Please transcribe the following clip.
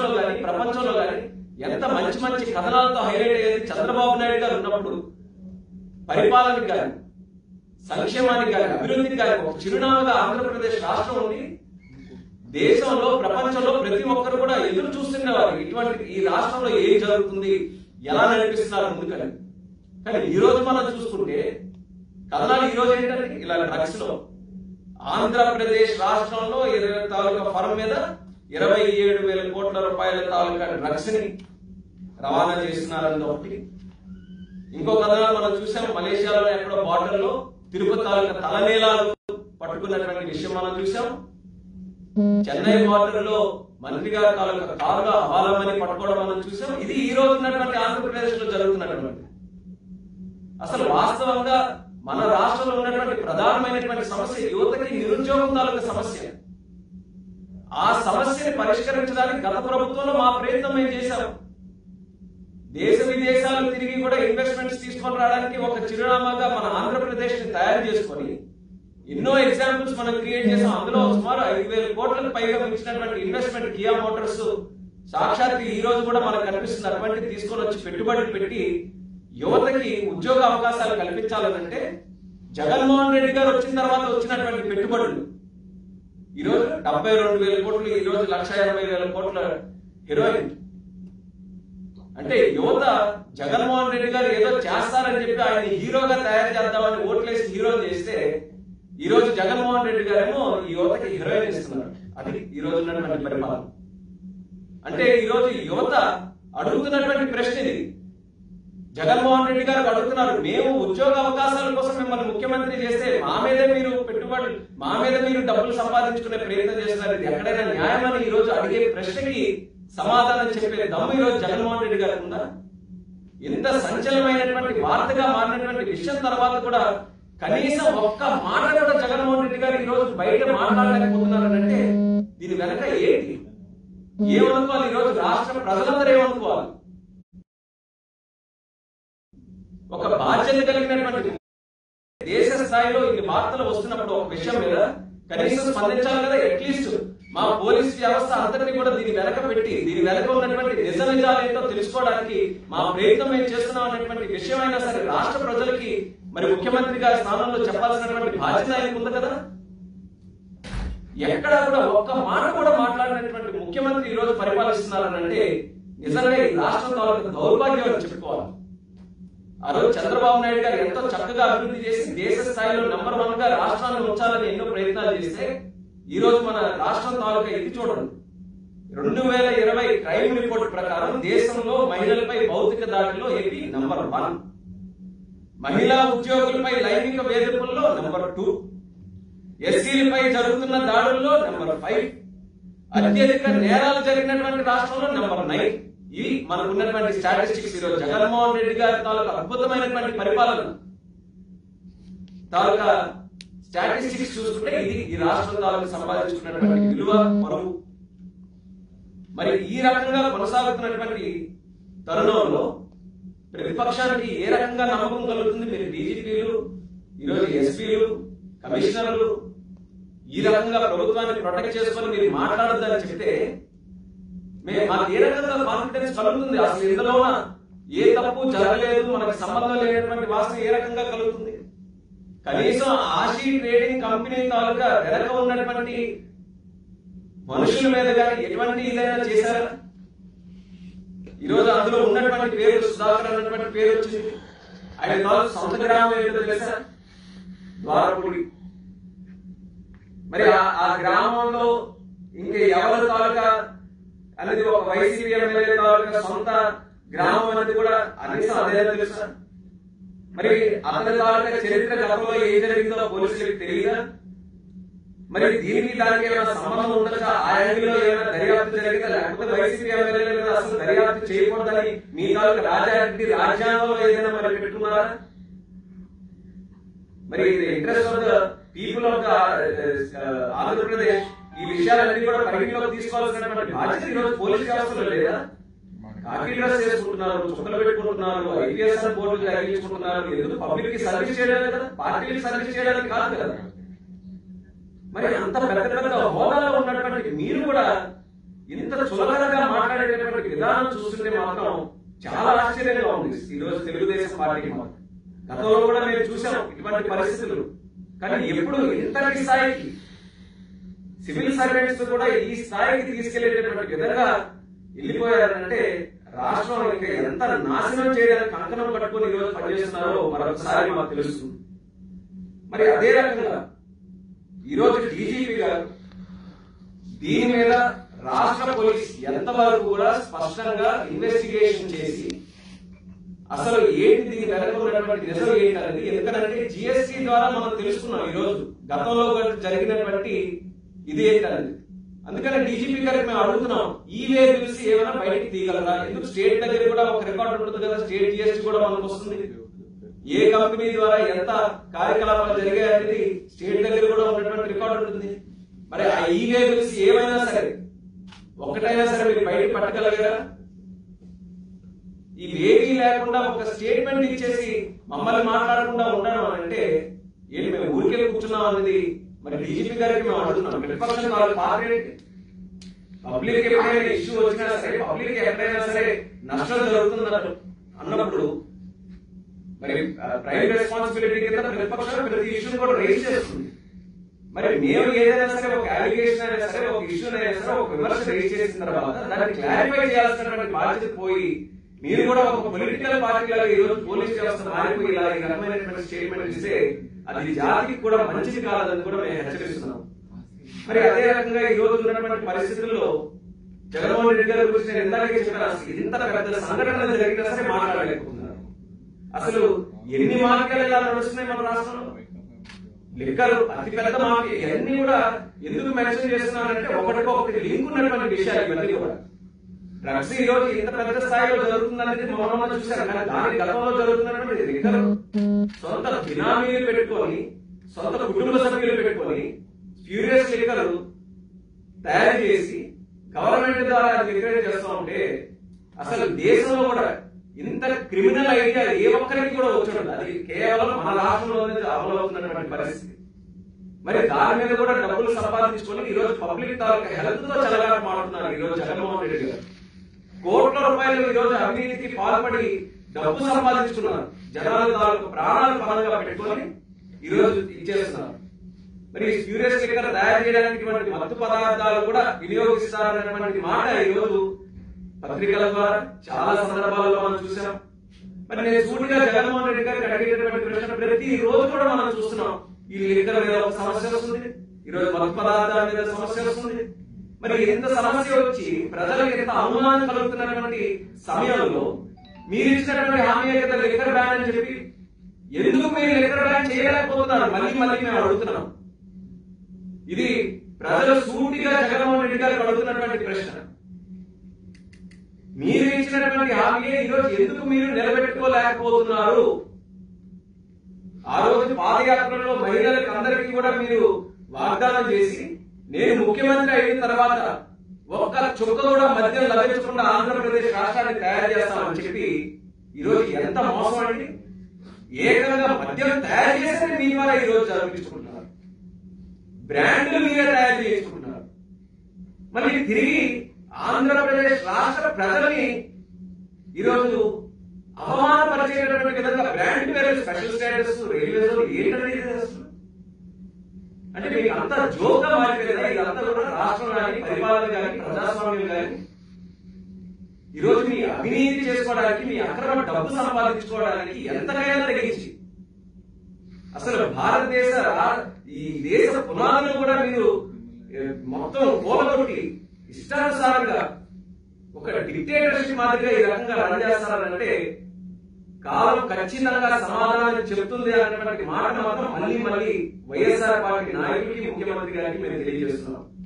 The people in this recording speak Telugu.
కానీ ప్రపంచంలో కానీ ఎంత మంచి మంచి కథనాలతో హైలైట్ అయ్యేది చంద్రబాబు నాయుడు గారు ఉన్నప్పుడు పరిపాలనకి కానీ సంక్షేమానికి కానీ అభివృద్ధికి కానీ ఒక చిరునామాగా ఆంధ్రప్రదేశ్ రాష్ట్రం ఉంది దేశంలో ప్రపంచంలో ప్రతి ఒక్కరు కూడా ఎదురు చూస్తుండేవారు ఇటువంటి ఈ రాష్ట్రంలో ఏం జరుగుతుంది ఎలా నడిపిస్తున్నారు ముందుకని కానీ ఈ రోజు మనం చూసుకుంటే కథనాలు ఈ రోజు ఏంటంటే ఇలా డ్రగ్స్ లో ఆంధ్రప్రదేశ్ రాష్ట్రంలో ఇరవై తాలూకా ఫర్మ్ మీద ఇరవై ఏడు వేల కోట్ల రూపాయల తాలూకా డ్రగ్స్ ని రవాణా చేస్తున్నారని ఒకటి ఇంకో కథనాలు మనం చూసాం మలేషియాలో ఎక్కడో బార్డర్ లో తిరుపతి తాలూకా తలనీలాలు పట్టుకున్నటువంటి విషయం మనం చూసాం చెన్నై బార్డర్ లో మంత్రి గారి తాలూకా కారుగా హవాలమని పట్టుకోవడం మనం చూసాం ఇది ఈ రోజు ఉన్నటువంటి ఆంధ్రప్రదేశ్ లో జరుగుతున్నటువంటి అసలు వాస్తవంగా మన రాష్ట్రంలో ఉన్నటువంటి ప్రధానమైనటువంటి సమస్య యువతకి నిరుద్యోగం తాలూకా సమస్య ఆ సమస్యని పరిష్కరించడానికి గత ప్రభుత్వంలో మా ప్రయత్నం మేము చేశాం దేశ విదేశాలు తిరిగి కూడా ఇన్వెస్ట్మెంట్స్ తీసుకొని రావడానికి ఒక చిరునామాగా మన ఆంధ్రప్రదేశ్ ని తయారు చేసుకొని ఎన్నో ఎగ్జాంపుల్స్ మనం క్రియేట్ చేసాం అందులో సుమారు ఐదు వేల కోట్లకు పైగా మించినటువంటి ఇన్వెస్ట్మెంట్ కియా మోటార్స్ సాక్షాత్ ఈ రోజు కూడా మనకు కనిపిస్తుంది అటువంటి తీసుకొని వచ్చి పెట్టుబడులు పెట్టి యువతకి ఉద్యోగ అవకాశాలు కల్పించాలనంటే జగన్మోహన్ రెడ్డి గారు వచ్చిన తర్వాత వచ్చినటువంటి పెట్టుబడులు ఈ రోజు డెబ్బై రెండు వేల కోట్లు ఈ రోజు లక్ష ఎనభై వేల కోట్ల హెరోయిన్ అంటే యువత జగన్మోహన్ రెడ్డి గారు ఏదో చేస్తారని చెప్పి ఆయన హీరోగా తయారు చేద్దామని ఓట్లేసి హీరో చేస్తే ఈ రోజు జగన్మోహన్ రెడ్డి గారేమో ఈ యువతకి హీరోయిన్ ఇస్తున్నారు అది ఈ రోజు ఉన్నటువంటి పరిపాలన అంటే ఈ రోజు యువత అడుగుతున్నటువంటి ప్రశ్న ఇది జగన్మోహన్ రెడ్డి గారు అడుగుతున్నారు మేము ఉద్యోగ అవకాశాల కోసం మిమ్మల్ని ముఖ్యమంత్రి చేస్తే మా మీదే మీరు పెట్టుబడులు మా మీద మీరు డబ్బులు సంపాదించుకునే ప్రయత్నం చేస్తున్నారు ఇది ఎక్కడైనా న్యాయమని ఈ రోజు అడిగే ప్రశ్నకి సమాధానం చెప్పే దమ్ము ఈ రోజు జగన్మోహన్ రెడ్డి గారికి ఉందా ఇంత సంచలనమైనటువంటి వార్తగా మారినటువంటి విషయం తర్వాత కూడా కనీసం ఒక్క మాట కూడా జగన్మోహన్ రెడ్డి గారు ఈ రోజు బయట మాట్లాడలేకపోతున్నారంటే దీని వెనక ఏంటి ఏమనుకోవాలి ఈ రోజు రాష్ట్ర ప్రజలందరూ ఏమనుకోవాలి ఒక బాధ్యత కలిగినటువంటి దేశ స్థాయిలో ఇన్ని వార్తలు వస్తున్నప్పుడు ఒక విషయం మీద కనీసం స్పందించాలి కదా అట్లీస్ట్ మా పోలీస్ వ్యవస్థ అంతటిని కూడా దీని వెనక పెట్టి దీని వెనక ఉన్నటువంటి నిజ నిజాలు ఏంటో తెలుసుకోవడానికి మా ప్రయత్నం మేము చేస్తున్నాం అనేటువంటి విషయం అయినా సరే రాష్ట్ర ప్రజలకి మరి ముఖ్యమంత్రి గారి స్థానంలో చెప్పాల్సినటువంటి బాధ్యత ఆయనకు ఉంది కదా ఎక్కడ కూడా ఒక్క మాట కూడా మాట్లాడినటువంటి ముఖ్యమంత్రి ఈ రోజు పరిపాలిస్తున్నారని అంటే నిజంగా ఈ రాష్ట్రం తాలూకు దౌర్భాగ్యం అని చెప్పుకోవాలి ఆ రోజు చంద్రబాబు నాయుడు గారు ఎంతో చక్కగా అభివృద్ధి చేసి దేశ స్థాయిలో నంబర్ వన్ గా రాష్ట్రాన్ని ఉంచాలని ఎన్నో ప్రయత్నాలు చేస్తే ఈ రోజు మన రాష్ట్రం తాలూకా ఇది చూడండి రెండు వేల ఇరవై క్రైమ్ రిపోర్ట్ ప్రకారం దేశంలో మహిళలపై భౌతిక దాడిలో ఏపీ నంబర్ వన్ మహిళా ఉద్యోగులపై లైంగిక వేధింపుల్లో నంబర్ టూ ఎస్సీలపై జరుగుతున్న దాడుల్లో నెంబర్ ఫైవ్ అత్యధిక నేరాలు జరిగినటువంటి రాష్ట్రంలో నెంబర్ నైన్ ఇవి మనకు ఉన్నటువంటి స్టాటిస్టిక్స్ ఈరోజు జగన్మోహన్ రెడ్డి గారి తాలూకా అద్భుతమైనటువంటి పరిపాలన తాలూకా స్టాటిస్టిక్స్ చూసుకుంటే ఇది ఈ రాష్ట్రం తాలూకా సంపాదించుకున్నటువంటి విలువ పరువు మరి ఈ రకంగా కొనసాగుతున్నటువంటి తరుణంలో ప్రతిపక్షానికి ఏ రకంగా నమ్మకం కలుగుతుంది మీరు డీజీపీలు ఈరోజు ఎస్పీలు కమిషనర్లు ఈ రకంగా ప్రభుత్వాన్ని ప్రొటెక్ట్ చేసుకొని మీరు మాట్లాడద్దని చెప్తే మేము మాకు ఏ రకంగా కాన్ఫిడెన్స్ కలుగుతుంది అసలు ఇందులోన ఏ తప్పు జరగలేదు మనకు సంబంధం లేనటువంటి వాసన ఏ రకంగా కలుగుతుంది కనీసం ఆశీ ట్రేడింగ్ కంపెనీ తాలూకా వెనక ఉన్నటువంటి మనుషుల మీద కానీ ఎటువంటి ఇదైనా చేశారా ఈ రోజు అందులో ఉన్నటువంటి పేరు సుధాకర్ అన్నటువంటి పేరు వచ్చింది ఆయన తాలూకు సొంత గ్రామం ఏంటో తెలుసా ద్వారపూడి మరి ఆ- ఆ గ్రామంలో ఇంకా ఎవరి తాలూకా అనేది ఒక వైసీపీ ఎమ్మెల్యే తాలూకా సొంత గ్రామం అనేది కూడా కనీసం అదే తెలుసా మరి అతని తాలూకా చరిత్ర గతంలో ఏం జరిగిందో పోలీసులకు తెలియదా మరి దీనికి దానికి ఏమైనా సంబంధం ఉండొచ్చా ఆ యాంగిల్లో ఏమైనా దర్యాప్తు జరిగిందా లేకపోతే వైసీపీ ఎమ్మెల్యేల మీద అసలు దర్యాప్తు చేయకూడదని మీ తాలూకా రాజారెడ్డి రాజ్యాంగంలో ఏదైనా మరి పెట్టుకున్నారా మరి interest of the people of the Andhra Pradesh ఈ విషయాలన్నీ కూడా పరిగణలోకి తీసుకోవాల్సినటువంటి బాధ్యత ఈ రోజు పోలీస్ వ్యవస్థలో లేదా కాకి డ్రెస్ వేసుకుంటున్నారు చుక్కలు పెట్టుకుంటున్నారు ఐపీఎస్ బోర్డులు తగిలించుకుంటున్నారు ఎందుకు పబ్లిక్ కి సర్వీస్ చేయడానికి కదా పార్టీకి సర్వీస్ చేయడానికి కాదు కదా మరి అంత పెద్ద పెద్ద హోదాలో ఉన్నటువంటి మీరు కూడా ఇంత చులకనగా మాట్లాడే విధానం చూస్తుంటే మాత్రం చాలా ఆశ్చర్యంగా ఉంది ఈ రోజు తెలుగుదేశం పార్టీకి మాత్రం గతంలో కూడా మేము చూసాం ఇటువంటి పరిస్థితులు కానీ ఎప్పుడు ఎంతటి స్థాయికి సివిల్ సర్వెంట్స్ కూడా ఈ స్థాయికి తీసుకెళ్లేటటువంటి విధంగా వెళ్ళిపోయారంటే రాష్ట్రం ఇంకా ఎంత నాశనం చేయడానికి కంకణం పట్టుకొని ఈ రోజు పనిచేస్తున్నారో మరొకసారి మాకు తెలుస్తుంది మరి అదే రకంగా ఈ రోజు డీజీపీ గారు దీని మీద రాష్ట్ర పోలీస్ ఎంతవరకు కూడా స్పష్టంగా ఇన్వెస్టిగేషన్ చేసి అసలు ఏంటి దీని వెనక ఉన్నటువంటి నిజం ఏంటనేది ఎందుకంటే జిఎస్టీ ద్వారా మనం తెలుసుకున్నాం ఈ రోజు గతంలో జరిగినటువంటి ఇది ఏంటనేది అందుకని డీజీపీ గారికి మేము అడుగుతున్నాం ఈ వే తెలిసి ఏమైనా బయటికి తీయగలరా ఎందుకు స్టేట్ దగ్గర కూడా ఒక రికార్డు ఉంటుంది కదా స్టేట్ జిఎస్టీ కూడా మనకు వస్తుంది ఏ కంపెనీ ద్వారా ఎంత కార్యకలాపాలు జరిగాయనేది స్టేట్ దగ్గర కూడా ఉన్నటువంటి రికార్డు ఉంటుంది మరి ఆ ఈ వే తెలిసి ఏమైనా సరే ఒక్కటైనా సరే మీరు బయటకు పట్టగలిగారా ఇవేమీ లేకుండా ఒక స్టేట్మెంట్ ఇచ్చేసి మమ్మల్ని మాట్లాడకుండా ఉండడం అని అంటే ఏంటి మేము ఊరికే కూర్చున్నాం అనేది మరి డీజీపీ గారికి మేము అడుగుతున్నాం ప్రతిపక్షం వాళ్ళ పాత్ర ఏంటి పబ్లిక్ ఎప్పుడైనా ఇష్యూ వచ్చినా సరే పబ్లిక్ ఎక్కడైనా సరే నష్టం జరుగుతుందన్నట్టు అన్నప్పుడు మరి ప్రైమ్ రెస్పాన్సిబిలిటీ కింద ప్రతిపక్షం ప్రతి ఇష్యూ కూడా రేజ్ చేస్తుంది మరి మేము ఏదైనా సరే ఒక అలిగేషన్ అయినా సరే ఒక ఇష్యూ అయినా సరే ఒక విమర్శ రేజ్ చేసిన తర్వాత దాన్ని క్లారిఫై చేయాల్సినటువంటి బాధ్యత పోయి మీరు కూడా ఒక పొలిటికల్ పార్టీ లాగా ఈ రోజు పోలీస్ వ్యవస్థ మారిపోయి ఇలా ఈ రకమైనటువంటి స్టేట్మెంట్ ఇస్తే అది జాతికి కూడా మంచిది కాదని కూడా మేము హెచ్చరిస్తున్నాం మరి అదే రకంగా ఈ రోజు ఉన్నటువంటి పరిస్థితుల్లో జగన్మోహన్ రెడ్డి గారి గురించి నేను ఇందాకే చెప్పాను అసలు ఇంత పెద్ద సంఘటన జరిగినా సరే మాట్లాడలేకపోతున్నారు అసలు ఎన్ని మార్గాలు ఎలా నడుస్తున్నాయి మన రాష్ట్రంలో లిక్కర్ అతి పెద్ద మాఫియా ఇవన్నీ కూడా ఎందుకు మెన్షన్ చేస్తున్నారంటే ఒకటికో ఒకటి లింక్ ఉన్నటువంటి విషయాలు ఇవన్నీ కూడా డ్రగ్స్ ఈ రోజు ఇంత పెద్ద స్థాయిలో జరుగుతుందనేది మొహమ్మద్ చూశారు కానీ దాని గతంలో జరుగుతున్నటువంటి లిక్కర్ సొంత బినామీలు పెట్టుకొని సొంత కుటుంబ సభ్యులు పెట్టుకొని ఫ్యూరియస్ లిక్కర్ తయారు చేసి గవర్నమెంట్ ద్వారా అది విక్రయం చేస్తూ ఉంటే అసలు దేశంలో కూడా ఇంత క్రిమినల్ ఐడియా ఏ ఒక్కరికి కూడా వచ్చి ఉండదు అది కేవలం మన రాష్ట్రంలోనే అమలు అవుతున్నటువంటి పరిస్థితి మరి దాని మీద కూడా డబ్బులు సంపాదించుకొని ఈ రోజు పబ్లిక్ తాలూకా హెల్త్ తో చల్లగా మాడుతున్నారు ఈ రోజు జగన్మోహన్ రెడ్డి గారు కోట్ల రూపాయలు ఈ రోజు అవినీతికి పాల్పడి డబ్బు సంపాదించుకున్నారు జనాల తాలూకు ప్రాణాలు పరంగా పెట్టుకొని ఈ రోజు ఇచ్చేస్తున్నారు మరి ఫ్యూరియస్ లిక్కర్ తయారు చేయడానికి ఇటువంటి మత్తు పదార్థాలు కూడా వినియోగిస్తారనేటువంటి మాట ఈ రోజు పత్రికల ద్వారా చాలా సందర్భాల్లో మనం చూసాం మరి నేను సూటిగా జగన్మోహన్ రెడ్డి గారికి అడిగేటటువంటి ప్రశ్న ప్రతి రోజు కూడా మనం చూస్తున్నాం ఈ లిక్కర్ మీద ఒక సమస్య వస్తుంది ఈ రోజు మత్తు పదార్థాల మీద సమస్య వస్తుంది మరి ఎంత సమస్య వచ్చి ప్రజలకు ఎంత అవమానం కలుగుతున్నటువంటి సమయంలో మీరు ఇచ్చినటువంటి హామీ కదా లిక్కర్ బ్యాన్ అని చెప్పి ఎందుకు మీరు లిక్కర్ బ్యాన్ చేయలేకపోతున్నారు మళ్ళీ మళ్ళీ మేము అడుగుతున్నాం ఇది ప్రజలు సూటిగా జగన్మోహన్ రెడ్డి గారికి అడుగుతున్నటువంటి ప్రశ్న మీరు ఇచ్చినటువంటి హామీ ఈరోజు ఎందుకు మీరు నిలబెట్టుకోలేకపోతున్నారు ఆ రోజు పాదయాత్రలో మహిళలకు అందరికీ కూడా మీరు వాగ్దానం చేసి నేను ముఖ్యమంత్రి అయిన తర్వాత ఒక్క చుక్క కూడా మద్యం లభించకుండా ఆంధ్రప్రదేశ్ రాష్ట్రాన్ని తయారు చేస్తామని చెప్పి ఈరోజు ఎంత మోసం అండి ఏకంగా మద్యం తయారు చేస్తే మీ ద్వారా ఈరోజు జరిపించుకుంటున్నారు బ్రాండ్లు మీరే తయారు చేసుకుంటున్నారు మళ్ళీ తిరిగి ఆంధ్రప్రదేశ్ రాష్ట్ర ప్రజల్ని ఈరోజు అవమానపరిచేటటువంటి విధంగా బ్రాండ్ పేరు స్పెషల్ స్టేటస్ రైల్వే జోన్ ఏంటనేది ఇది అసలు? అంటే మీకు అంత జోక్గా మారిపోయింది కదా ఇదంతా కూడా రాష్ట్రం కానీ పరిపాలన కానీ ప్రజాస్వామ్యం కానీ ఈరోజు మీ అవినీతి చేసుకోవడానికి మీ అక్రమ డబ్బు సంపాదించుకోవడానికి ఎంతకైనా తెగించి అసలు భారతదేశ రా- ఈ దేశ పునాదులు కూడా మీరు ఏ, మొత్తం కూలగొట్టి ఇష్టానుసారంగా ఒక డిక్టేటర్షిప్ మాదిరిగా ఈ రకంగా రన్ చేస్తారంటే కాలం ఖచ్చితంగా సమాధానం చెప్తుంది అన్నటువంటి మాట మాత్రం మళ్ళీ మళ్ళీ వైఎస్ఆర్ పార్టీ నాయకుడికి ముఖ్యమంత్రి గారికి మేము తెలియజేస్తున్నాం